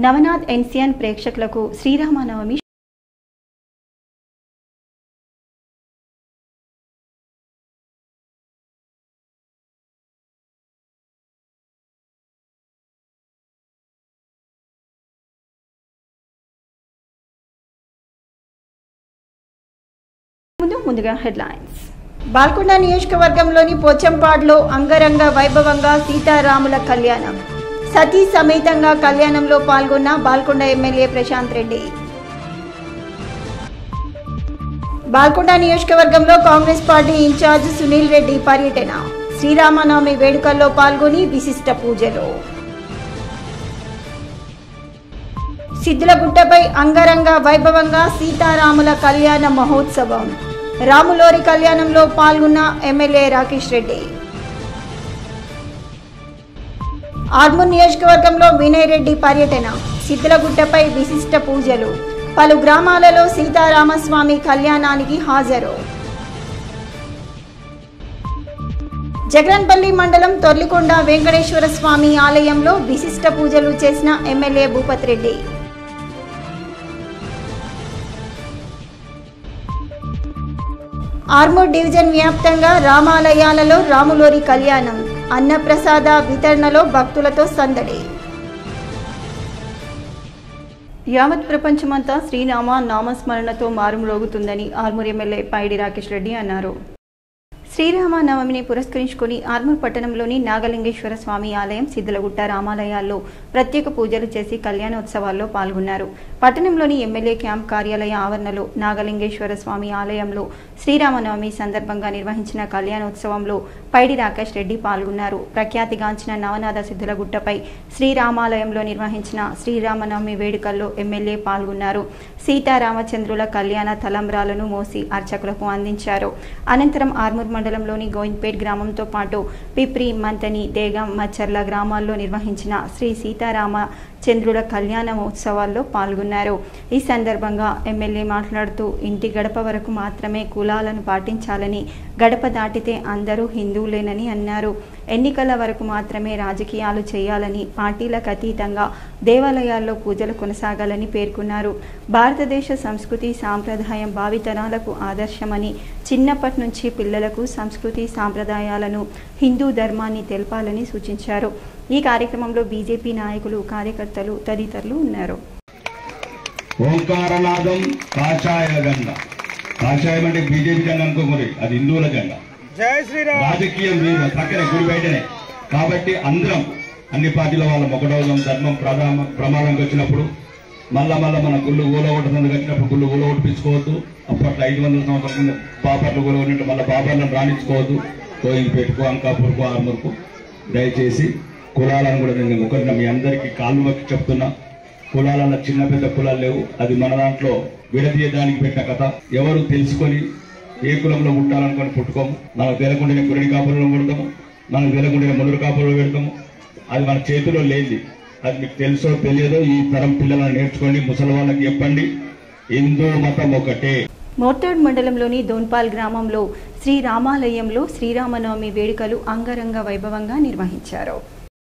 నవనాథ్ ఎన్సియన్ ప్రేక్షకులకు శ్రీరామనవమి ముందు ముందుగా హెడ్లైన్స్ బాల్కొండ నియోజకవర్గంలోని పోచంపాడులో అంగరంగ వైభవంగా సీతారాముల కళ్యాణం సతీ సమేతంగా కళ్యాణంలో పాల్గొన్న బాల్కొండ ఎమ్మెల్యే ప్రశాంత్ రెడ్డి బాల్కొండ నియోజకవర్గంలో కాంగ్రెస్ పార్టీ ఇన్ఛార్జ్ సునీల్ రెడ్డి పర్యటన శ్రీరామనవమి వేడుకల్లో పాల్గొని విశిష్ట పూజలు సిద్ధులగుట్టపై అంగరంగ వైభవంగా సీతారాముల కళ్యాణ మహోత్సవం రాములోరి కళ్యాణంలో పాల్గొన్న ఎమ్మెల్యే రాకేష్ రెడ్డి ఆర్మూర్ నియోజకవర్గంలో వినయ్ రెడ్డి పర్యటన సిద్ధులగుట్టపై విశిష్ట పూజలు పలు గ్రామాలలో సీతారామస్వామి కళ్యాణానికి హాజరు జగన్పల్లి మండలం తొర్లికొండ వెంకటేశ్వర స్వామి ఆలయంలో విశిష్ట పూజలు చేసిన ఎమ్మెల్యే భూపత్ రెడ్డి ఆర్మూర్ డివిజన్ వ్యాప్తంగా రామాలయాలలో రాములోరి కళ్యాణం అన్నప్రసాద వితరణలో భక్తులతో సందడి యావత్ ప్రపంచమంతా శ్రీరామ నామస్మరణతో మారుమ్రోగుతుందని ఆర్మూర్ ఎమ్మెల్యే పైడి రాకేష్ రెడ్డి అన్నారు శ్రీరామ నవమిని పురస్కరించుకుని ఆర్మూర్ పట్టణంలోని నాగలింగేశ్వర స్వామి ఆలయం సిద్ధలగుట్ట రామాలయాల్లో ప్రత్యేక పూజలు చేసి కళ్యాణోత్సవాల్లో పాల్గొన్నారు పట్టణంలోని ఎమ్మెల్యే క్యాంప్ కార్యాలయ ఆవరణలో నాగలింగేశ్వర స్వామి ఆలయంలో శ్రీరామనవమి సందర్భంగా నిర్వహించిన కళ్యాణోత్సవంలో పైడి రాకేష్ రెడ్డి పాల్గొన్నారు ప్రఖ్యాతిగాంచిన నవనాథ సిద్ధులగుట్టపై శ్రీరామాలయంలో నిర్వహించిన శ్రీరామనవమి వేడుకల్లో ఎమ్మెల్యే పాల్గొన్నారు సీతారామచంద్రుల కళ్యాణ తలంబ్రాలను మోసి అర్చకులకు అందించారు అనంతరం ఆర్మూర్ మండలంలోని గోవింద్పేట్ గ్రామంతో పాటు పిప్రి మంతని దేగం మచ్చర్ల గ్రామాల్లో నిర్వహించిన శ్రీ సీతారామ చంద్రుల కళ్యాణ మహోత్సవాల్లో పాల్గొన్నారు ఈ సందర్భంగా ఎమ్మెల్యే మాట్లాడుతూ ఇంటి గడప వరకు మాత్రమే కులాలను పాటించాలని గడప దాటితే అందరూ హిందువులేనని అన్నారు ఎన్నికల వరకు మాత్రమే రాజకీయాలు చేయాలని పార్టీలకు అతీతంగా దేవాలయాల్లో పూజలు కొనసాగాలని పేర్కొన్నారు భారతదేశ సంస్కృతి సాంప్రదాయం భావితరాలకు ఆదర్శమని చిన్నప్పటి నుంచి పిల్లలకు సంస్కృతి సాంప్రదాయాలను హిందూ ధర్మాన్ని తెలపాలని సూచించారు ఈ కార్యక్రమంలో బీజేపీ నాయకులు కార్యకర్తలు తదితరులు ఉన్నారు ఓంకారనాదం కాషాయ గంగ కాషాయం అంటే బీజేపీ జెండా అనుకోకూడదు అది హిందువుల జెండా జై శ్రీరామ్ రాజకీయం వేరు పక్కనే గుడి బయటనే కాబట్టి అందరం అన్ని పార్టీల వాళ్ళ మొగడవలం ధర్మం ప్రధాన ప్రమాదంకి వచ్చినప్పుడు మళ్ళా మళ్ళా మన గుళ్ళు ఊలగొట్టడానికి వచ్చినప్పుడు గుళ్ళు ఊలగొట్టించుకోవద్దు అప్పట్లో ఐదు వందల సంవత్సరాల కింద బాపర్లు ఊలగొట్టినట్టు మళ్ళీ బాపర్లను రాణించుకోవద్దు కోయిల్పేటకు అంకాపూర్కు ఆర్మూర్కు దయచేసి కులాలను కూడా నేను ఒకరిని మీ అందరికీ కాళ్ళు మొక్కి చెప్తున్నా కులాలలో చిన్న పెద్ద కులాలు లేవు అది మన దాంట్లో విడదీయడానికి పెట్టిన కథ ఎవరు తెలుసుకొని ఏ కులంలో పుట్టాలనుకొని పుట్టుకోము మనకు తెలియకుండానే కురడి కాపురంలో పుడతాము మనకు తెలియకుండానే ముదురు కాపురంలో పెడతాము అది మన చేతిలో లేనిది అది మీకు తెలుసో తెలియదో ఈ తరం పిల్లలను నేర్చుకోండి ముసలి వాళ్ళకి చెప్పండి హిందూ మతం ఒకటే మోర్తాడ్ మండలంలోని దోన్పాల్ గ్రామంలో శ్రీ రామాలయంలో శ్రీరామనవమి వేడుకలు అంగరంగ వైభవంగా నిర్వహించారు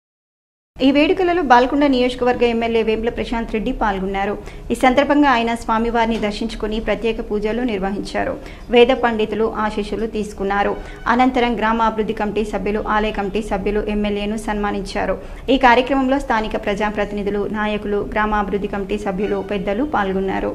ఈ వేడుకలలో బాల్కొండ నియోజకవర్గ ఎమ్మెల్యే వేంబ్ల ప్రశాంత్ రెడ్డి పాల్గొన్నారు ఈ సందర్భంగా ఆయన స్వామివారిని దర్శించుకుని ప్రత్యేక పూజలు నిర్వహించారు వేద పండితులు ఆశీస్సులు తీసుకున్నారు అనంతరం గ్రామ అభివృద్ధి కమిటీ సభ్యులు ఆలయ కమిటీ సభ్యులు ఎమ్మెల్యేను సన్మానించారు ఈ కార్యక్రమంలో స్థానిక ప్రజాప్రతినిధులు నాయకులు గ్రామాభివృద్ధి కమిటీ సభ్యులు పెద్దలు పాల్గొన్నారు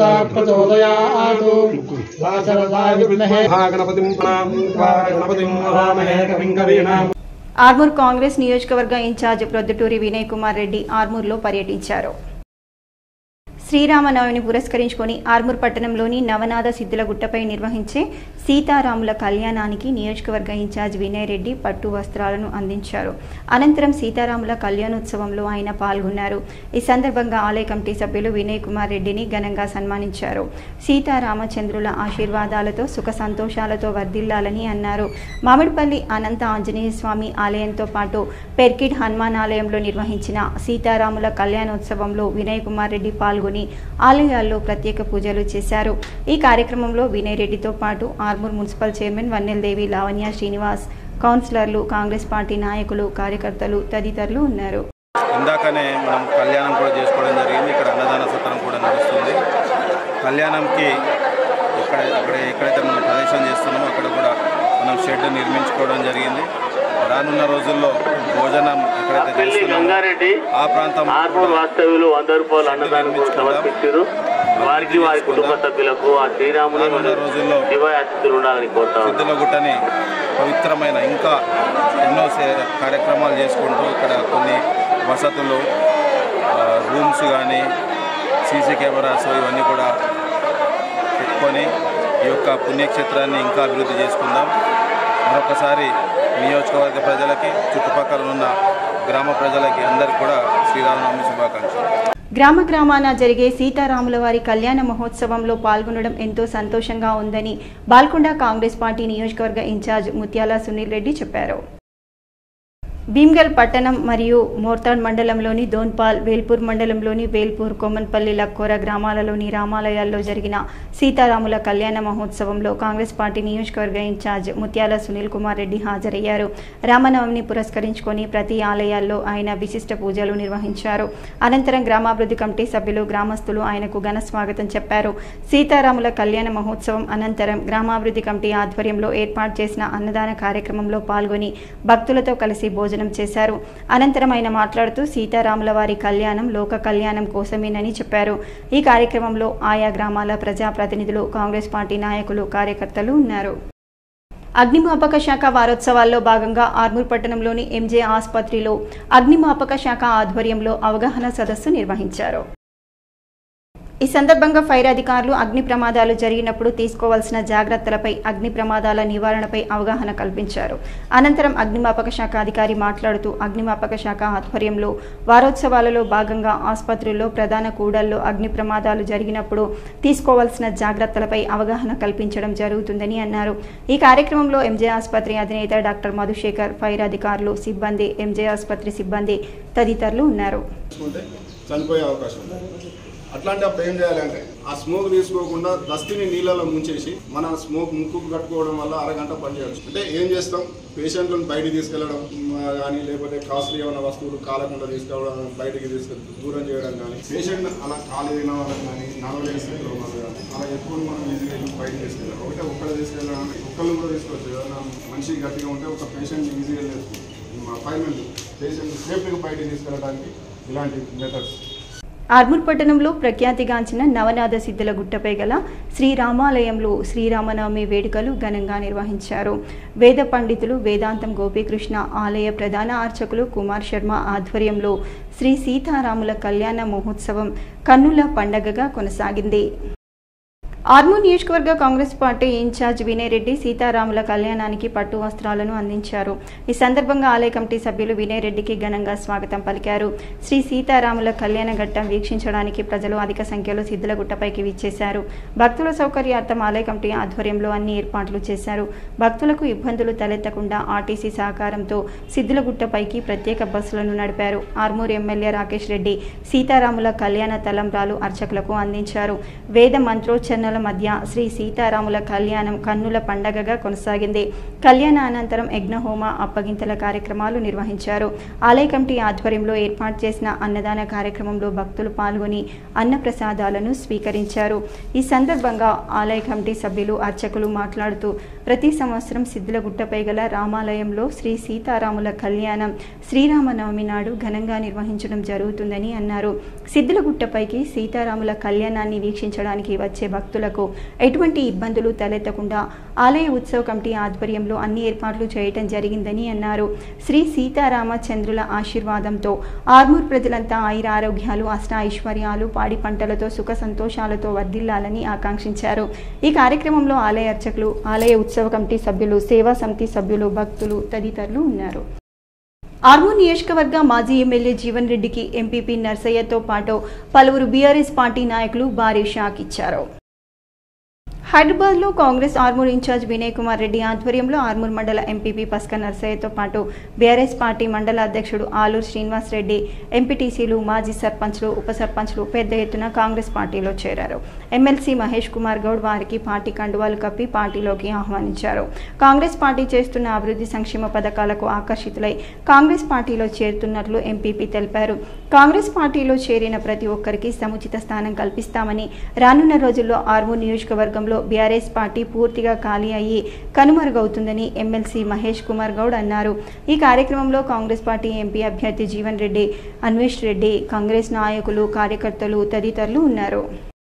గణపతిం గణపతిం వహామహే కవిం కవీనాం ఆర్మూర్ కాంగ్రెస్ నియోజకవర్గ ఇన్ఛార్జ్ ప్రొద్దుటూరి వినయ్ కుమార్ రెడ్డి ఆర్మూర్లో పర్యటించారు శ్రీరామనవమిని పురస్కరించుకొని ఆర్మూర్ పట్టణంలోని నవనాథ సిద్ధులగుట్టపై నిర్వహించే సీతారాముల కళ్యాణానికి నియోజకవర్గ ఇన్ఛార్జ్ వినయ్ రెడ్డి పట్టు వస్త్రాలను అందించారు అనంతరం సీతారాముల కళ్యాణోత్సవంలో ఆయన పాల్గొన్నారు ఈ సందర్భంగా ఆలయ కమిటీ సభ్యులు వినయ్ కుమార్ రెడ్డిని ఘనంగా సన్మానించారు సీతారామచంద్రుల ఆశీర్వాదాలతో సుఖ సంతోషాలతో వర్ధిల్లాలని అన్నారు మామిడిపల్లి అనంత ఆంజనేయ స్వామి ఆలయంతో పాటు పెర్కిడ్ హనుమాన్ ఆలయంలో నిర్వహించిన సీతారాముల కళ్యాణోత్సవంలో వినయ్ కుమార్ రెడ్డి పాల్గొని ఆలయాల్లో ప్రత్యేక పూజలు చేశారు ఈ కార్యక్రమంలో వినయ్ రెడ్డితో పాటు ఆర్మూర్ మున్సిపల్ చైర్మన్ వన్నెల్దేవి లావణ్య శ్రీనివాస్ కౌన్సిలర్లు కాంగ్రెస్ పార్టీ నాయకులు కార్యకర్తలు తదితరులు ఉన్నారు ఇందాకనే మనం కళ్యాణం కూడా చేసుకోవడం జరిగింది ఇక్కడ అన్నదాన సత్రం కూడా నడుస్తుంది కళ్యాణంకి ఇక్కడ ఇక్కడ ఎక్కడైతే మనం ప్రదర్శన చేస్తున్నామో అక్కడ కూడా మనం షెడ్ నిర్మించుకోవడం జరిగింది రానున్న రోజుల్లో భోజనం ఎక్కడైతే పెళ్లి చేస్తున్నామో గంగారెడ్డి ఆ ప్రాంతం ఆర్మూర్ వాస్తవ్యులు వంద రూపాయలు అన్నదానం సమర్పించారు వారికి వారి కుటుంబ సభ్యులకు ఆ శ్రీరాముని రానున్న రోజుల్లో దివ్య అతిథులు ఉండాలని కోరుతా ఉన్నాం. సిద్ధులగుట్టని పవిత్రమైన ఇంకా ఎన్నో సే- కార్యక్రమాలు చేసుకుంటూ ఇక్కడ కొన్ని వసతులు ఆ, రూమ్స్ కానీ సీసీ కెమెరాస్ ఇవన్నీ కూడా పెట్టుకొని ఈ యొక్క పుణ్యక్షేత్రాన్ని ఇంకా అభివృద్ధి చేసుకుందాం మరొకసారి నియోజకవర్గ ప్రజలకి చుట్టుపక్కల ఉన్న గ్రామ ప్రజలకి అందరికీ కూడా శ్రీరామనవమి శుభాకాంక్షలు గ్రామ గ్రామాన జరిగే సీతారాముల వారి కళ్యాణ మహోత్సవంలో పాల్గొనడం ఎంతో సంతోషంగా ఉందని బాల్కొండ కాంగ్రెస్ పార్టీ నియోజకవర్గ ఇన్ఛార్జ్ ముత్యాల సునీల్ రెడ్డి చెప్పారు భీమ్గల్ పట్టణం మరియు మోర్తాడ్ మండలంలోని దోన్పాల్ వేల్పూర్ మండలంలోని వేల్పూర్ కొమ్మన్పల్లి లక్కోర గ్రామాలలోని రామాలయాల్లో జరిగిన సీతారాముల కళ్యాణ మహోత్సవంలో కాంగ్రెస్ పార్టీ నియోజకవర్గ ఇన్ఛార్జ్ ముత్యాల సునీల్ కుమార్ రెడ్డి హాజరయ్యారు రామనవమిని పురస్కరించుకొని ప్రతి ఆలయాల్లో ఆయన విశిష్ట పూజలు నిర్వహించారు అనంతరం గ్రామాభివృద్ధి కమిటీ సభ్యులు గ్రామస్తులు ఆయనకు ఘన స్వాగతం చెప్పారు సీతారాముల కళ్యాణ మహోత్సవం అనంతరం గ్రామాభివృద్ధి కమిటీ ఆధ్వర్యంలో ఏర్పాటు చేసిన అన్నదాన కార్యక్రమంలో పాల్గొని భక్తులతో కలిసి భోజనం చేశారు అనంతరం ఆయన మాట్లాడుతూ సీతారాముల వారి కళ్యాణం లోక కళ్యాణం కోసమేనని చెప్పారు ఈ కార్యక్రమంలో ఆయా గ్రామాల ప్రజాప్రతినిధులు కాంగ్రెస్ పార్టీ నాయకులు కార్యకర్తలు ఉన్నారు అగ్నిమాపక శాఖ వారోత్సవాల్లో భాగంగా ఆర్మూర్ పట్టణంలోని ఎంజే ఆసుపత్రిలో అగ్నిమాపక శాఖ ఆధ్వర్యంలో అవగాహన సదస్సు నిర్వహించారు ఈ సందర్భంగా ఫైర్ అధికారులు అగ్ని ప్రమాదాలు జరిగినప్పుడు తీసుకోవాల్సిన జాగ్రత్తలపై అగ్ని ప్రమాదాల నివారణపై అవగాహన కల్పించారు అనంతరం అగ్నిమాపక శాఖ అధికారి మాట్లాడుతూ అగ్నిమాపక శాఖ ఆధ్వర్యంలో వారోత్సవాలలో భాగంగా ఆసుపత్రుల్లో ప్రధాన కూడల్లో అగ్ని ప్రమాదాలు జరిగినప్పుడు తీసుకోవాల్సిన జాగ్రత్తలపై అవగాహన కల్పించడం జరుగుతుందని అన్నారు ఈ కార్యక్రమంలో ఎంజే ఆసుపత్రి అధినేత డాక్టర్ మధుశేఖర్ ఫైర్ అధికారులు సిబ్బంది ఎంజే ఆసుపత్రి సిబ్బంది తదితరులు ఉన్నారు తీసుకుంటే చనిపోయే అవకాశం ఉంది అట్లాంటి అప్పుడు ఏం చేయాలంటే ఆ స్మోక్ తీసుకోకుండా దస్తిని నీళ్ళలో ముంచేసి మన స్మోక్ ముక్కుకు కట్టుకోవడం వల్ల అరగంట పనిచేయచ్చు అంటే ఏం చేస్తాం పేషెంట్లను బయటికి తీసుకెళ్ళడం కానీ లేకపోతే కాస్ట్లీ ఏమైనా వస్తువులు కాలకుండా తీసుకెళ్ళడం బయటికి తీసుకెళ్ళి దూరం చేయడం కానీ పేషెంట్ అలా కాలు తినడం కానీ నడవలేని స్థితిలో ఉన్నారు కానీ అలా ఎప్పుడు మనం ఈజీగా వెళ్ళి బయటికి తీసుకెళ్ళాలి ఒకటే ఒక్కడ తీసుకెళ్ళడం ఒక్కళ్ళు కూడా తీసుకోవచ్చు ఏదైనా మనిషి గట్టిగా ఉంటే ఒక పేషెంట్ ఈజీగా అపాయింట్మెంట్ పేషెంట్ సేఫ్టీగా బయటికి తీసుకెళ్ళడానికి ఇలాంటి మెథడ్స్ ఆర్మూర్ పట్టణంలో ప్రఖ్యాతిగాంచిన నవనాథ సిద్ధుల గుట్టపై గల శ్రీరామాలయంలో శ్రీరామనవమి వేడుకలు ఘనంగా నిర్వహించారు వేద పండితులు వేదాంతం గోపీకృష్ణ ఆలయ ప్రధాన అర్చకులు కుమార్ శర్మ ఆధ్వర్యంలో శ్రీ సీతారాముల కళ్యాణ మహోత్సవం కన్నుల పండగగా కొనసాగింది ఆర్మూర్ నియోజకవర్గ కాంగ్రెస్ పార్టీ ఇన్ఛార్జ్ వినయ్ రెడ్డి సీతారాముల కళ్యాణానికి పట్టు వస్త్రాలను అందించారు ఈ సందర్భంగా ఆలయ కమిటీ సభ్యులు వినయ్ రెడ్డికి ఘనంగా స్వాగతం పలికారు శ్రీ సీతారాముల కళ్యాణ ఘట్టం వీక్షించడానికి ప్రజలు అధిక సంఖ్యలో సిద్ధులగుట్టపైకి విచ్చేశారు భక్తుల సౌకర్యార్థం ఆలయ కమిటీ ఆధ్వర్యంలో అన్ని ఏర్పాట్లు చేశారు భక్తులకు ఇబ్బందులు తలెత్తకుండా ఆర్టీసీ సహకారంతో సిద్ధులగుట్టపైకి ప్రత్యేక బస్సులను నడిపారు ఆర్మూర్ ఎమ్మెల్యే రాకేష్ రెడ్డి సీతారాముల కళ్యాణ తలంబ్రాలు అర్చకులకు అందించారు వేద మంత్రోచ్చరణల మధ్య శ్రీ సీతారాముల కళ్యాణం కన్నుల పండగగా కొనసాగింది కళ్యాణ అనంతరం యజ్ఞహోమ అప్పగింతల కార్యక్రమాలు నిర్వహించారు ఆలయ కమిటీ ఆధ్వర్యంలో ఏర్పాటు చేసిన అన్నదాన కార్యక్రమంలో భక్తులు పాల్గొని అన్న ప్రసాదాలను స్వీకరించారు ఈ సందర్భంగా ఆలయ కమిటీ సభ్యులు అర్చకులు మాట్లాడుతూ ప్రతి సంవత్సరం సిద్ధులగుట్టపై గల రామాలయంలో శ్రీ సీతారాముల కళ్యాణం శ్రీరామనవమి నాడు ఘనంగా నిర్వహించడం జరుగుతుందని అన్నారు సిద్ధులగుట్టపైకి సీతారాముల కళ్యాణాన్ని వీక్షించడానికి వచ్చే భక్తులకు ఎటువంటి ఇబ్బందులు తలెత్తకుండా ఆలయ ఉత్సవ కమిటీ ఆధ్వర్యంలో అన్ని ఏర్పాట్లు చేయటం జరిగిందని అన్నారు శ్రీ సీతారామచంద్రుల ఆశీర్వాదంతో ఆర్మూర్ ప్రజలంతా ఆయురారోగ్యాలు అష్ట ఐశ్వర్యాలు పాడి పంటలతో సుఖ సంతోషాలతో వర్ధిల్లాలని ఆకాంక్షించారు ఈ కార్యక్రమంలో ఆలయ అర్చకులు ఆలయ ఉత్సవ కమిటీ సభ్యులు సేవా సమితి సభ్యులు భక్తులు తదితరులు ఉన్నారు ఆర్మూర్ నియోజకవర్గ మాజీ ఎమ్మెల్యే జీవన్ రెడ్డికి ఎంపీపీ నర్సయ్యతో పాటు పలువురు బీఆర్ఎస్ పార్టీ నాయకులు భారీ షాక్ ఇచ్చారు హైదరాబాద్లో కాంగ్రెస్ ఆర్మూర్ ఇన్ఛార్జ్ వినయ్ కుమార్ రెడ్డి ఆధ్వర్యంలో ఆర్మూర్ మండల ఎంపీపీ పస్క నర్సయ్యతో పాటు బీఆర్ఎస్ పార్టీ మండల అధ్యక్షుడు ఆలూరు శ్రీనివాస్ రెడ్డి ఎంపీటీసీలు మాజీ సర్పంచ్లు ఉప సర్పంచ్లు పెద్ద ఎత్తున కాంగ్రెస్ పార్టీలో చేరారు ఎమ్మెల్సీ మహేష్ కుమార్ గౌడ్ వారికి పార్టీ కండువాలు కప్పి పార్టీలోకి ఆహ్వానించారు కాంగ్రెస్ పార్టీ చేస్తున్న అభివృద్ధి సంక్షేమ పథకాలకు ఆకర్షితులై కాంగ్రెస్ పార్టీలో చేరుతున్నట్లు ఎంపీపీ తెలిపారు కాంగ్రెస్ పార్టీలో చేరిన ప్రతి ఒక్కరికి సముచిత స్థానం కల్పిస్తామని రానున్న రోజుల్లో ఆర్మూర్ నియోజకవర్గంలో బీఆర్ఎస్ పార్టీ పూర్తిగా ఖాళీ అయ్యి కనుమరుగవుతుందని ఎమ్మెల్సీ మహేష్ కుమార్ గౌడ్ అన్నారు ఈ కార్యక్రమంలో కాంగ్రెస్ పార్టీ ఎంపీ అభ్యర్థి జీవన్ రెడ్డి అన్వేష్ రెడ్డి కాంగ్రెస్ నాయకులు కార్యకర్తలు తదితరులు ఉన్నారు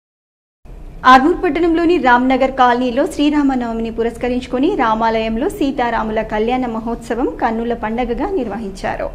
ఆర్మూర్ పట్టణంలోని రామ్నగర్ కాలనీలో శ్రీరామనవమిని పురస్కరించుకొని రామాలయంలో సీతారాముల కళ్యాణ మహోత్సవం కన్నుల పండగగా నిర్వహించారు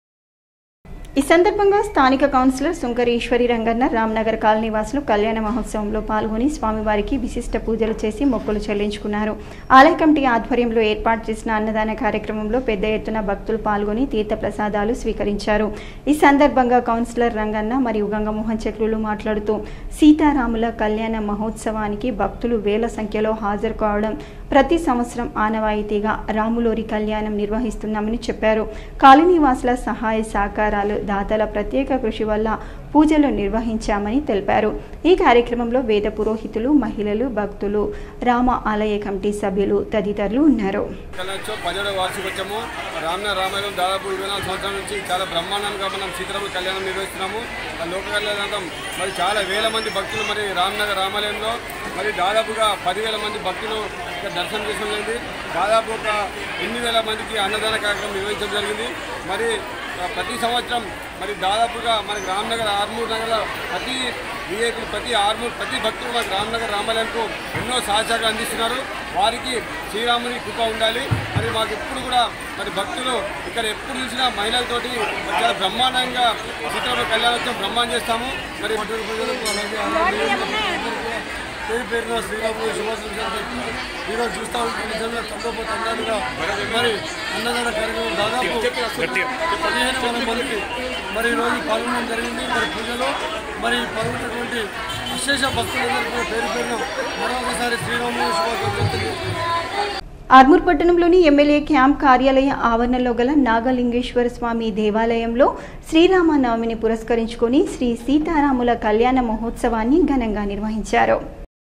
ఈ సందర్భంగా స్థానిక కౌన్సిలర్ సుంకరి ఈశ్వరి రంగన్న రామ్నగర్ కాలనీ వాసులు కళ్యాణ మహోత్సవంలో పాల్గొని స్వామివారికి విశిష్ట పూజలు చేసి మొక్కులు చెల్లించుకున్నారు ఆలయ కమిటీ ఆధ్వర్యంలో ఏర్పాటు చేసిన అన్నదాన కార్యక్రమంలో పెద్ద ఎత్తున భక్తులు పాల్గొని తీర్థ ప్రసాదాలు స్వీకరించారు ఈ సందర్భంగా కౌన్సిలర్ రంగన్న మరియు గంగమోహన్ చెట్లులు మాట్లాడుతూ సీతారాముల కళ్యాణ మహోత్సవానికి భక్తులు వేల సంఖ్యలో హాజరు కావడం ప్రతి సంవత్సరం ఆనవాయితీగా రాములోరి కళ్యాణం నిర్వహిస్తున్నామని చెప్పారు కాలనీ వాసుల సహాయ సహకారాలు దాతల ప్రత్యేక కృషి వల్ల పూజలు నిర్వహించామని తెలిపారు ఈ కార్యక్రమంలో వేద పురోహితులు మహిళలు భక్తులు రామ ఆలయ కమిటీ సభ్యులు తదితరులు ఉన్నారు కళ్యాణోత్సవం పదిహేడవ వార్షికోత్సవము రామన రామాయణం దాదాపు ఇరవై నాలుగు సంవత్సరాల నుంచి చాలా బ్రహ్మాండంగా మనం సీతారామ కళ్యాణం నిర్వహిస్తున్నాము ఆ లోక కళ్యాణం మరి చాలా వేల మంది భక్తులు మరి రామనగర్ రామాలయంలో మరి దాదాపుగా పదివేల మంది భక్తులు ఇక్కడ దర్శనం చేసుకోవడం జరిగింది దాదాపు ఒక ఎనిమిది వేల మందికి అన్నదాన కార్యక్రమం నిర్వహించడం జరిగింది మరి ఆ, ప్రతి సంవత్సరం మరి దాదాపుగా మనకి రామ్నగర్ ఆర్మూర్ నగర్ ప్రతి విఐపీ ప్రతి ఆర్మూర్ ప్రతి భక్తులు మనకి రామ్నగర్ రామాలయంకు ఎన్నో సహచారాలు అందిస్తున్నారు వారికి శ్రీరాముని కృప ఉండాలి మరి మాకు ఎప్పుడు కూడా మరి భక్తులు ఇక్కడ ఎప్పుడు చూసినా మహిళలతోటి మరి చాలా బ్రహ్మాండంగా సీతారామ కళ్యాణోత్సవం బ్రహ్మాండం చేస్తాము మరి పట్టణ ప్రజలకు అలాగే అలాగే పేరు పేరున శ్రీరాముడు శుభాశంసలు ఈరోజు చూస్తా ఉంటే నిజంగా తొందరపో తండ్రిగా మరి అన్నదాన కార్యక్రమం దాదాపు పదిహేను వందల మందికి మరి ఈరోజు పాల్గొనడం జరిగింది మరి పూజలో మరి పాల్గొన్నటువంటి విశేష భక్తులందరికీ కూడా పేరు పేరున మరొకసారి శ్రీరాముడు శుభాకాంక్షలు తెలియజేస్తున్నాను. ఆర్మూర్ పట్టణంలోని ఎమ్మెల్యే క్యాంప్ కార్యాలయ ఆవరణలో గల నాగలింగేశ్వర స్వామి దేవాలయంలో శ్రీరామ నవమిని పురస్కరించుకొని శ్రీ సీతారాముల కళ్యాణ మహోత్సవాన్ని ఘనంగా నిర్వహించారు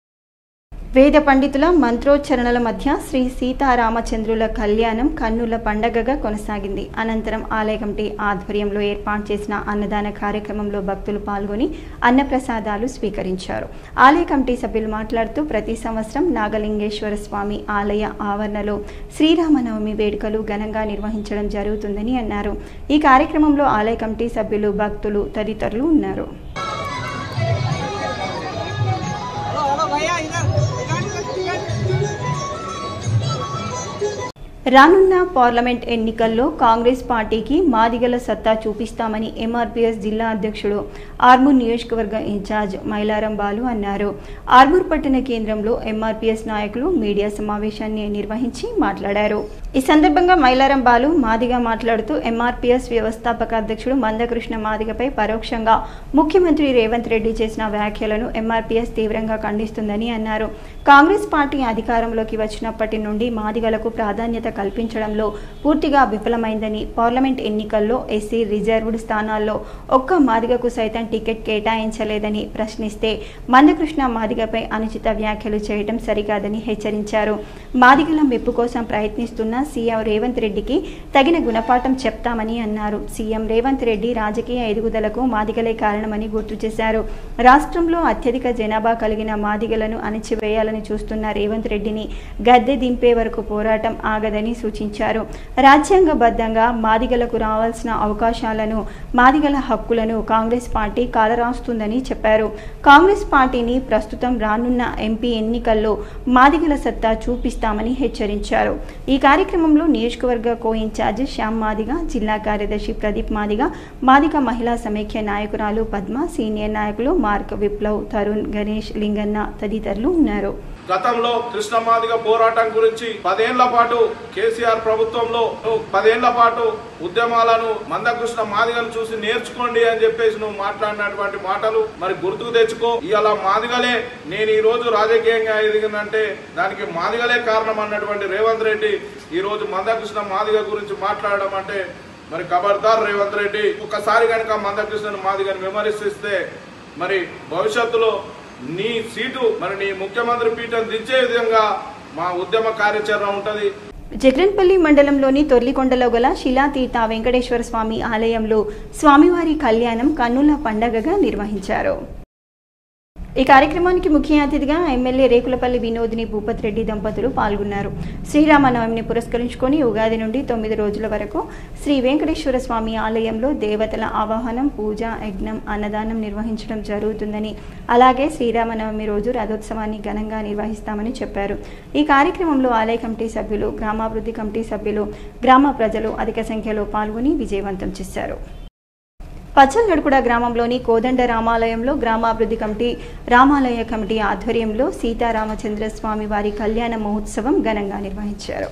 వేద పండితుల మంత్రోచ్చరణల మధ్య శ్రీ సీతారామచంద్రుల కళ్యాణం కన్నుల పండగగా కొనసాగింది అనంతరం ఆలయ కమిటీ ఆధ్వర్యంలో ఏర్పాటు చేసిన అన్నదాన కార్యక్రమంలో భక్తులు పాల్గొని అన్నప్రసాదాలు స్వీకరించారు ఆలయ కమిటీ సభ్యులు మాట్లాడుతూ ప్రతి సంవత్సరం నాగలింగేశ్వర స్వామి ఆలయ ఆవరణలో శ్రీరామనవమి వేడుకలు ఘనంగా నిర్వహించడం జరుగుతుందని అన్నారు ఈ కార్యక్రమంలో ఆలయ కమిటీ సభ్యులు భక్తులు తదితరులు ఉన్నారు రానున్న పార్లమెంట్ ఎన్నికల్లో కాంగ్రెస్ పార్టీకి మాదిగల సత్తా చూపిస్తామని ఎంఆర్పీఎస్ జిల్లా అధ్యక్షుడు ఆర్మూర్ నియోజకవర్గ ఇన్ఛార్జ్ మైలారం బాలు అన్నారు ఆర్మూర్ పట్టణ కేంద్రంలో ఎంఆర్పీఎస్ నాయకులు మీడియా సమావేశాన్ని నిర్వహించి మాట్లాడారు ఈ సందర్భంగా మైలారం బాలు మాదిగ మాట్లాడుతూ ఎంఆర్పీఎస్ వ్యవస్థాపక అధ్యక్షుడు మందకృష్ణ మాదిగపై పరోక్షంగా ముఖ్యమంత్రి రేవంత్ రెడ్డి చేసిన వ్యాఖ్యలను ఎంఆర్పీఎస్ తీవ్రంగా ఖండిస్తుందని అన్నారు కాంగ్రెస్ పార్టీ అధికారంలోకి వచ్చినప్పటి నుండి మాదిగలకు ప్రాధాన్యత కల్పించడంలో పూర్తిగా విఫలమైందని పార్లమెంట్ ఎన్నికల్లో ఎస్సీ రిజర్వ్డ్ స్థానాల్లో ఒక్క మాదిగకు సైతం టికెట్ కేటాయించలేదని ప్రశ్నిస్తే మందకృష్ణ మాదిగపై అనుచిత వ్యాఖ్యలు చేయడం సరికాదని హెచ్చరించారు మాదిగల మెప్పు కోసం ప్రయత్నిస్తున్న సీఎం రేవంత్ రెడ్డికి తగిన గుణపాఠం చెప్తామని అన్నారు సీఎం రేవంత్ రెడ్డి రాజకీయ ఎదుగుదలకు మాదిగలే కారణమని గుర్తు చేశారు రాష్ట్రంలో అత్యధిక జనాభా కలిగిన మాదిగలను అణచివేయాలని చూస్తున్న రేవంత్ రెడ్డిని గద్దె దింపే వరకు పోరాటం ఆగదని సూచించారు రాజ్యాంగబద్ధంగా మాదిగలకు రావాల్సిన అవకాశాలను మాదిగల హక్కులను కాంగ్రెస్ పార్టీ కాలరాస్తుందని చెప్పారు కాంగ్రెస్ పార్టీని ప్రస్తుతం రానున్న ఎంపీ ఎన్నికల్లో మాదిగల సత్తా చూపిస్తామని హెచ్చరించారు ఈ కార్యక్రమంలో నియోజకవర్గ కో ఇన్ఛార్జ్ శ్యామ్ మాదిగ జిల్లా కార్యదర్శి ప్రదీప్ మాదిగ మాదిగ మహిళా సమైక్య నాయకురాలు పద్మ సీనియర్ నాయకులు మార్క్ విప్లవ్ తరుణ్ గణేష్ లింగన్న తదితరులు ఉన్నారు గతంలో కృష్ణమాదిగ పోరాటం గురించి పదేళ్ల పాటు కేసీఆర్ ప్రభుత్వంలో పదేళ్ల పాటు ఉద్యమాలను మందకృష్ణ మాదిగను చూసి నేర్చుకోండి అని చెప్పేసి నువ్వు మాట్లాడినటువంటి మాటలు మరి గుర్తుకు తెచ్చుకో ఇవాళ మాదిగలే నేను ఈ రోజు రాజకీయంగా ఎదిగినంటే దానికి మాదిగలే కారణం అన్నటువంటి రేవంత్ రెడ్డి ఈ రోజు మందకృష్ణ మాదిగ గురించి మాట్లాడడం అంటే మరి ఖబర్దార్ రేవంత్ రెడ్డి ఒక్కసారి కనుక మందకృష్ణ మాదిగని విమర్శిస్తే మరి భవిష్యత్తులో నీ సీటు మరి నీ ముఖ్యమంత్రి పీఠం దించే విధంగా మా ఉద్యమ కార్యాచరణ ఉంటుంది జగన్పల్లి మండలంలోని తొర్లికొండలో గల శిలాతీర్థ వెంకటేశ్వర స్వామి ఆలయంలో స్వామివారి కళ్యాణం కన్నుల పండగగా నిర్వహించారు ఈ కార్యక్రమానికి ముఖ్య అతిథిగా ఎమ్మెల్యే రేకులపల్లి వినోదిని భూపత్ రెడ్డి దంపతులు పాల్గొన్నారు శ్రీరామనవమిని పురస్కరించుకొని ఉగాది నుండి తొమ్మిది రోజుల వరకు శ్రీ వెంకటేశ్వర స్వామి ఆలయంలో దేవతల ఆవాహనం పూజ యజ్ఞం అన్నదానం నిర్వహించడం జరుగుతుందని అలాగే శ్రీరామనవమి రోజు రథోత్సవాన్ని ఘనంగా నిర్వహిస్తామని చెప్పారు ఈ కార్యక్రమంలో ఆలయ కమిటీ సభ్యులు గ్రామాభివృద్ధి కమిటీ సభ్యులు గ్రామ ప్రజలు అధిక సంఖ్యలో పాల్గొని విజయవంతం చేశారు పచ్చల్గడుకుడ గ్రామంలోని కోదండ రామాలయంలో గ్రామాభివృద్ధి కమిటీ రామాలయ కమిటీ ఆధ్వర్యంలో సీతారామచంద్ర స్వామి వారి కళ్యాణ మహోత్సవం ఘనంగా నిర్వహించారు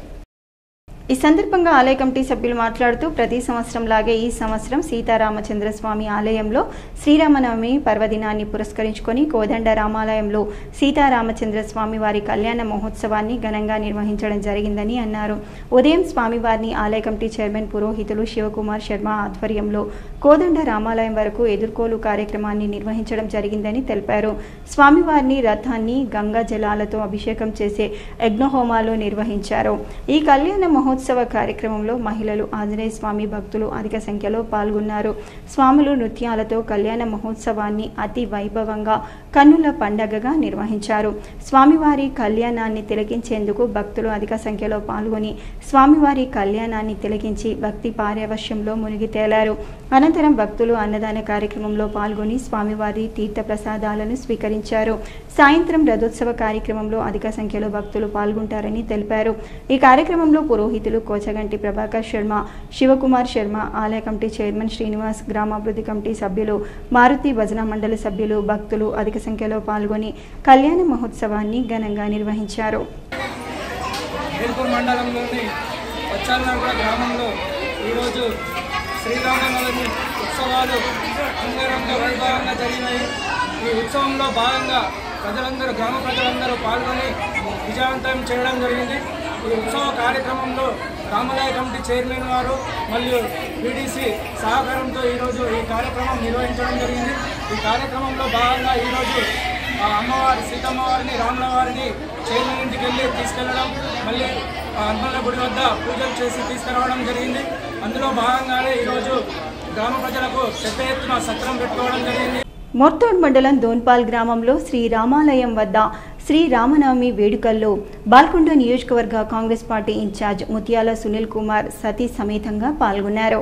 ఈ సందర్భంగా ఆలయ కమిటీ సభ్యులు మాట్లాడుతూ ప్రతి సంవత్సరం లాగే ఈ సంవత్సరం సీతారామచంద్ర స్వామి ఆలయంలో శ్రీరామనవమి పర్వదినాన్ని పురస్కరించుకొని కోదండ రామాలయంలో సీతారామచంద్ర స్వామి వారి కళ్యాణ మహోత్సవాన్ని ఘనంగా నిర్వహించడం జరిగిందని అన్నారు ఉదయం స్వామివారిని ఆలయ కమిటీ చైర్మన్ పురోహితులు శివకుమార్ శర్మ ఆధ్వర్యంలో కోదండ రామాలయం వరకు ఎదుర్కోలు కార్యక్రమాన్ని నిర్వహించడం జరిగిందని తెలిపారు స్వామివారిని రథాన్ని గంగా జలాలతో అభిషేకం చేసే యజ్ఞహోమాలు నిర్వహించారు ఈ కళ్యాణ మహోత్సవ కార్యక్రమంలో మహిళలు ఆంజనేయ స్వామి భక్తులు అధిక సంఖ్యలో పాల్గొన్నారు స్వాములు నృత్యాలతో కళ్యాణ మహోత్సవాన్ని అతి వైభవంగా కన్నుల పండగగా నిర్వహించారు స్వామివారి కళ్యాణాన్ని తిలకించేందుకు భక్తులు అధిక సంఖ్యలో పాల్గొని స్వామివారి కళ్యాణాన్ని తిలకించి భక్తి పార్యవశ్యంలో మునిగి తేలారు అనంతరం భక్తులు అన్నదాన కార్యక్రమంలో పాల్గొని స్వామివారి తీర్థ ప్రసాదాలను స్వీకరించారు సాయంత్రం రథోత్సవ కార్యక్రమంలో అధిక సంఖ్యలో భక్తులు పాల్గొంటారని తెలిపారు ఈ కార్యక్రమంలో పురోహితులు కోచగంటి ప్రభాకర్ శర్మ శివకుమార్ శర్మ ఆలయ కమిటీ చైర్మన్ శ్రీనివాస్ గ్రామాభివృద్ధి కమిటీ సభ్యులు మారుతి భజన మండలి సభ్యులు భక్తులు అధిక సంఖ్యలో పాల్గొని కళ్యాణ మహోత్సవాన్ని ఘనంగా నిర్వహించారు వేల్పూర్ మండలంలోని పచ్చాలనగర గ్రామంలో ఈరోజు శ్రీరామనవమి ఉత్సవాలు అంగరంగ వైభవంగా జరిగినాయి ఈ ఉత్సవంలో భాగంగా ప్రజలందరూ గ్రామ ప్రజలందరూ పాల్గొని విజయవంతం చేయడం జరిగింది ఈ ఉత్సవ కార్యక్రమంలో రామలయ కమిటీ చైర్మన్ గారు మరియు పీడీసీ సహకారంతో ఈరోజు ఈ కార్యక్రమం నిర్వహించడం జరిగింది ఈ కార్యక్రమంలో భాగంగా ఈరోజు ఆ అమ్మవారి సీతమ్మ వారిని రాముల వారిని చైర్మన్ ఇంటికి వెళ్ళి తీసుకెళ్ళడం మళ్ళీ ఆ హనుమల గుడి వద్ద పూజలు చేసి తీసుకురావడం జరిగింది అందులో భాగంగానే ఈరోజు గ్రామ ప్రజలకు పెద్ద ఎత్తున సత్రం పెట్టుకోవడం జరిగింది మొర్తోడ్ మండలం దోన్పాల్ గ్రామంలో శ్రీ రామాలయం వద్ద శ్రీ రామనవమి వేడుకల్లో బాల్కొండ నియోజకవర్గ కాంగ్రెస్ పార్టీ ఇన్ఛార్జ్ ముత్యాల సునీల్ కుమార్ సతీ సమేతంగా పాల్గొన్నారు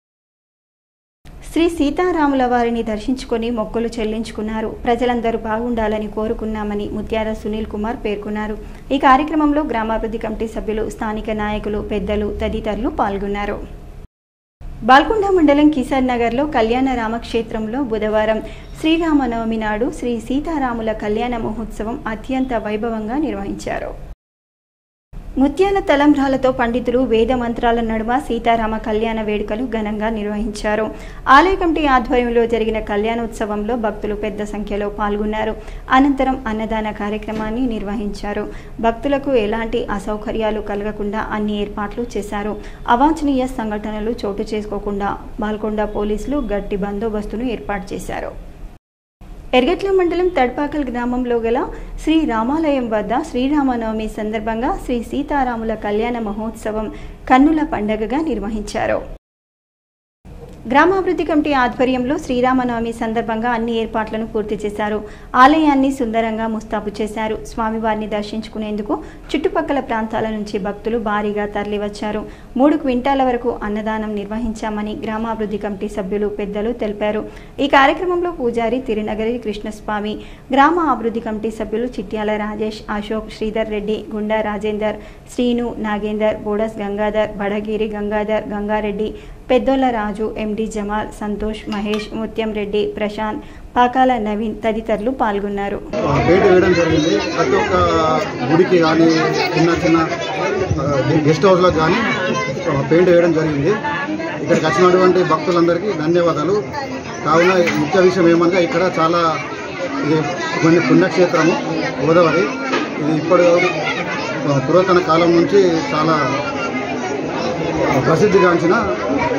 శ్రీ సీతారాముల వారిని దర్శించుకొని మొక్కులు చెల్లించుకున్నారు ప్రజలందరూ బాగుండాలని కోరుకున్నామని ముత్యాల సునీల్ కుమార్ పేర్కొన్నారు ఈ కార్యక్రమంలో గ్రామాభివృద్ధి కమిటీ సభ్యులు స్థానిక నాయకులు పెద్దలు తదితరులు పాల్గొన్నారు బాల్కొండ మండలం కిసాన్ నగర్లో కళ్యాణ రామక్షేత్రంలో బుధవారం శ్రీరామనవమి నాడు శ్రీ సీతారాముల కళ్యాణ మహోత్సవం అత్యంత వైభవంగా నిర్వహించారు ముత్యాల తలంబ్రాలతో పండితులు వేద మంత్రాల నడుమ సీతారామ కళ్యాణ వేడుకలు ఘనంగా నిర్వహించారు ఆలయ కమిటీ ఆధ్వర్యంలో జరిగిన కళ్యాణోత్సవంలో భక్తులు పెద్ద సంఖ్యలో పాల్గొన్నారు అనంతరం అన్నదాన కార్యక్రమాన్ని నిర్వహించారు భక్తులకు ఎలాంటి అసౌకర్యాలు కలగకుండా అన్ని ఏర్పాట్లు చేశారు అవాంఛనీయ సంఘటనలు చోటు చేసుకోకుండా బాల్కొండ పోలీసులు గట్టి బందోబస్తును ఏర్పాటు చేశారు ఎర్గట్ల మండలం తడ్పాకల్ గ్రామంలో గల శ్రీ రామాలయం వద్ద శ్రీరామనవమి సందర్భంగా శ్రీ సీతారాముల కళ్యాణ మహోత్సవం కన్నుల పండగగా నిర్వహించారు గ్రామాభివృద్ధి కమిటీ ఆధ్వర్యంలో శ్రీరామనవమి సందర్భంగా అన్ని ఏర్పాట్లను పూర్తి చేశారు ఆలయాన్ని సుందరంగా ముస్తాబు చేశారు స్వామివారిని దర్శించుకునేందుకు చుట్టుపక్కల ప్రాంతాల నుంచి భక్తులు భారీగా తరలివచ్చారు మూడు క్వింటాల వరకు అన్నదానం నిర్వహించామని గ్రామాభివృద్ధి కమిటీ సభ్యులు పెద్దలు తెలిపారు ఈ కార్యక్రమంలో పూజారి తిరునగరి కృష్ణస్వామి గ్రామ అభివృద్ధి కమిటీ సభ్యులు చిట్యాల రాజేష్ అశోక్ శ్రీధర్ రెడ్డి గుండా రాజేందర్ శ్రీను నాగేందర్ బోడస్ గంగాధర్ బడగిరి గంగాధర్ గంగారెడ్డి పెద్దోళ్ల రాజు ఎండి జమాల్ సంతోష్ మహేష్ ముత్యం రెడ్డి ప్రశాంత్ పాకాల నవీన్ తదితరులు పాల్గొన్నారు పేట వేయడం జరిగింది ప్రతి ఒక్క గుడికి కానీ చిన్న చిన్న ఆ, గెస్ట్ హౌస్లకు కానీ ఆ, పెయింట్ వేయడం జరిగింది ఇక్కడికి వచ్చినటువంటి భక్తులందరికీ ధన్యవాదాలు కావున ముఖ్య విషయం ఏమనగా ఇక్కడ చాలా ఇది కొన్ని పుణ్యక్షేత్రము గోదావరి ఇది ఇప్పుడు ఆ, పురాతన కాలం నుంచి చాలా ప్రసిద్ధిగాంచిన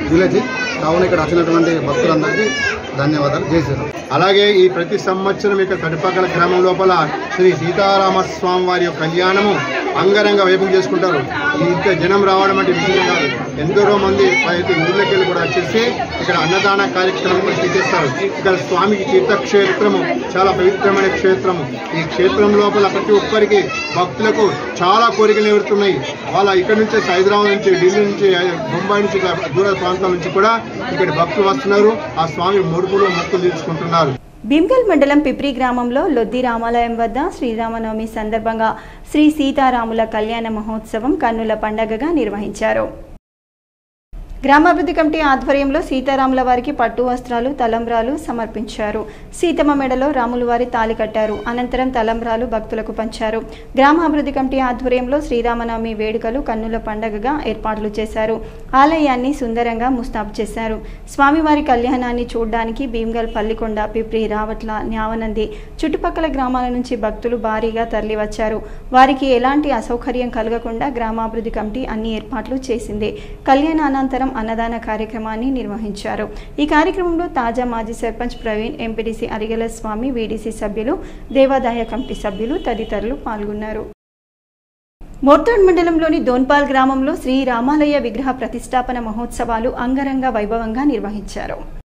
విలేజ్ కావున ఇక్కడ వచ్చినటువంటి భక్తులందరికీ ధన్యవాదాలు జై శ్రీరామ్ అలాగే ఈ ప్రతి సంవత్సరం ఇక్కడ తడిపక్కల గ్రామం లోపల శ్రీ సీతారామ స్వామి వారి యొక్క కళ్యాణము అంగరంగ వైభవం చేసుకుంటారు ఈ ఇంత జనం రావడం అంటే విషయం కాదు ఎందరో మంది అయితే ఊళ్ళకెళ్ళి కూడా వచ్చేసి ఇక్కడ అన్నదాన కార్యక్రమం కూడా చేస్తారు ఇక్కడ స్వామికి తీర్థక్షేత్రము చాలా పవిత్రమైన క్షేత్రము ఈ క్షేత్రం లోపల ప్రతి ఒక్కరికి భక్తులకు చాలా కోరికలు నెరుతున్నాయి వాళ్ళ ఇక్కడ నుంచి హైదరాబాద్ నుంచి ఢిల్లీ నుంచి బొంబాయి నుంచి ఇట్లా దూర ప్రాంతాల నుంచి కూడా ఇక్కడ భక్తులు వస్తున్నారు ఆ స్వామి ముడుపులు మొక్కులు తీర్చుకుంటున్నారు భీమ్గల్ మండలం పిప్రి గ్రామంలో లొద్ది రామాలయం వద్ద శ్రీరామనవమి సందర్భంగా శ్రీ సీతారాముల కళ్యాణ మహోత్సవం కన్నుల పండగగా నిర్వహించారు గ్రామాభివృద్ధి కమిటీ ఆధ్వర్యంలో సీతారాముల వారికి పట్టు వస్త్రాలు తలంబ్రాలు సమర్పించారు సీతమ్మ మెడలో రాముల వారి తాలి కట్టారు అనంతరం తలంబ్రాలు భక్తులకు పంచారు గ్రామాభివృద్ధి కమిటీ ఆధ్వర్యంలో శ్రీరామనవమి వేడుకలు కన్నుల పండగగా ఏర్పాట్లు చేశారు ఆలయాన్ని సుందరంగా ముస్తాబు చేశారు స్వామివారి కళ్యాణాన్ని చూడడానికి భీమ్గల్ పల్లికొండ పిప్రి రావట్ల న్యావనంది చుట్టుపక్కల గ్రామాల నుంచి భక్తులు భారీగా తరలివచ్చారు వారికి ఎలాంటి అసౌకర్యం కలగకుండా గ్రామాభివృద్ధి కమిటీ అన్ని ఏర్పాట్లు చేసింది కళ్యాణ అనంతరం అన్నదాన కార్యక్రమాన్ని నిర్వహించారు ఈ కార్యక్రమంలో తాజా మాజీ సర్పంచ్ ప్రవీణ్ ఎంపీడీసీ అరిగల స్వామి వీడీసీ సభ్యులు దేవాదాయ కమిటీ సభ్యులు తదితరులు పాల్గొన్నారు మోర్తాడ్ మండలంలోని దోన్పాల్ గ్రామంలో శ్రీ రామాలయ విగ్రహ ప్రతిష్టాపన మహోత్సవాలు అంగరంగ వైభవంగా నిర్వహించారు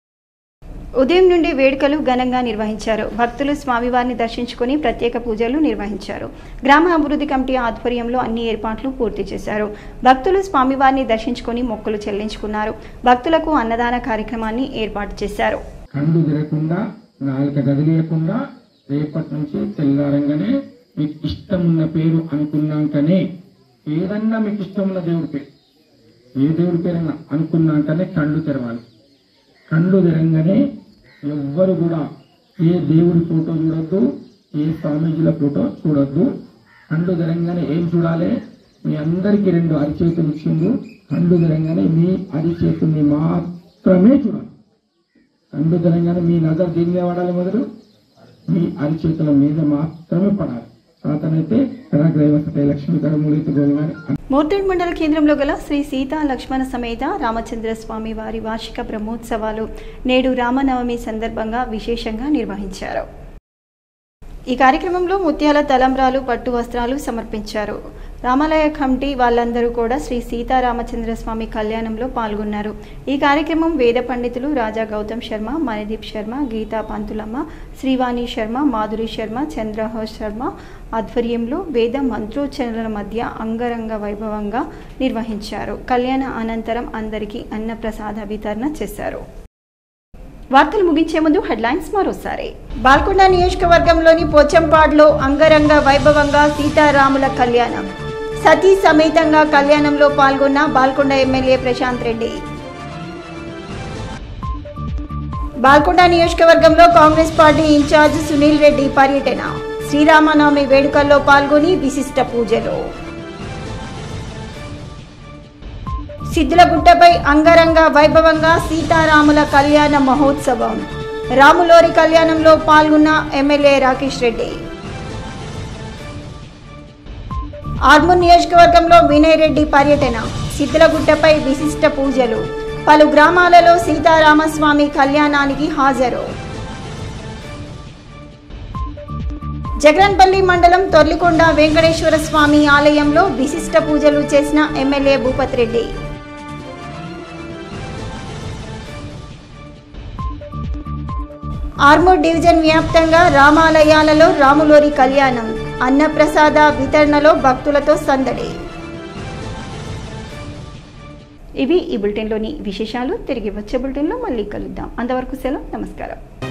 ఉదయం నుండి వేడుకలు ఘనంగా నిర్వహించారు భక్తులు స్వామివారిని దర్శించుకుని ప్రత్యేక పూజలు నిర్వహించారు గ్రామ అభివృద్ధి కమిటీ ఆధ్వర్యంలో అన్ని ఏర్పాట్లు పూర్తి చేశారు భక్తులు స్వామివారిని దర్శించుకుని మొక్కులు చెల్లించుకున్నారు భక్తులకు అన్నదాన కార్యక్రమాన్ని ఏర్పాటు చేశారు కళ్ళు తిరగకుండా నాలుక కదిలేయకుండా రేపటి నుంచి తెల్లారంగానే మీకు ఇష్టమున్న పేరు అనుకున్నాకనే ఏదన్నా మీకు ఇష్టమున్న దేవుడి పేరు ఏ దేవుడి పేరైనా అనుకున్నాకనే కళ్ళు తెరవాలి కళ్ళు తెరంగానే ఎవ్వరు కూడా ఏ దేవుడి ఫోటో చూడొద్దు ఏ స్వామీజీల ఫోటో చూడొద్దు కళ్ళు తెరంగానే ఏం చూడాలి మీ అందరికీ రెండు అరిచేతులు ఇచ్చిండు కళ్ళు తెరంగానే మీ అరిచేతుల్ని మాత్రమే చూడాలి కళ్ళు తెరంగానే మీ నజర్ దీని మీద పడాలి మొదలు మీ అరిచేతుల మీద మాత్రమే పడాలి సాతనైతే కరాగ్రైవసతే లక్ష్మీ కరమూలిత గోల్వారి మోర్తాడ్ మండల కేంద్రంలో గల శ్రీ సీతా లక్ష్మణ సమేత రామచంద్ర స్వామి వారి వార్షిక బ్రహ్మోత్సవాలు నేడు రామనవమి సందర్భంగా విశేషంగా నిర్వహించారు ఈ కార్యక్రమంలో ముత్యాల తలంబ్రాలు పట్టు వస్త్రాలు సమర్పించారు రామాలయ కమిటీ వాళ్ళందరూ కూడా శ్రీ సీతారామచంద్ర స్వామి కళ్యాణంలో పాల్గొన్నారు ఈ కార్యక్రమం వేద పండితులు రాజా గౌతమ్ శర్మ మణిదీప్ శర్మ గీతా పంతులమ్మ శ్రీవాణి శర్మ మాధురి శర్మ చంద్రహోష్ శర్మ ఆధ్వర్యంలో వేద మంత్రోచ్చరణల మధ్య అంగరంగ వైభవంగా నిర్వహించారు కళ్యాణ అనంతరం అందరికీ అన్నప్రసాద వితరణ చేశారు వార్తలు ముగించే ముందు హెడ్లైన్స్ మరోసారి బాల్కొండ నియోజకవర్గంలోని పోచంపాడులో అంగరంగ వైభవంగా సీతారాముల కళ్యాణం సతీ సమేతంగా కళ్యాణంలో పాల్గొన్న బాల్కొండ ఎమ్మెల్యే ప్రశాంత్ రెడ్డి బాల్కొండ నియోజకవర్గంలో కాంగ్రెస్ పార్టీ ఇన్ఛార్జ్ సునీల్ రెడ్డి పర్యటన శ్రీరామనవమి వేడుకల్లో పాల్గొని విశిష్ట పూజలు సిద్ధులగుట్టపై అంగరంగ వైభవంగా సీతారాముల కళ్యాణ మహోత్సవం రాములోరి కళ్యాణంలో పాల్గొన్న ఎమ్మెల్యే రాకేష్ రెడ్డి ఆర్మూర్ నియోజకవర్గంలో వినయ్ రెడ్డి పర్యటన సిద్ధులగుట్టపై విశిష్ట పూజలు పలు గ్రామాలలో సీతారామస్వామి కళ్యాణానికి హాజరు జగన్పల్లి మండలం తొర్లికొండ వెంకటేశ్వర స్వామి ఆలయంలో విశిష్ట పూజలు చేసిన ఎమ్మెల్యే భూపత్ రెడ్డి ఆర్మూర్ డివిజన్ వ్యాప్తంగా రామాలయాలలో రాములోరి కళ్యాణం అన్నప్రసాద వితరణలో భక్తులతో సందడి ఇవి ఈ బులెటిన్లోని విశేషాలు తిరిగి వచ్చే బులెటిన్లో మళ్ళీ కలుద్దాం అంతవరకు సెలవు నమస్కారం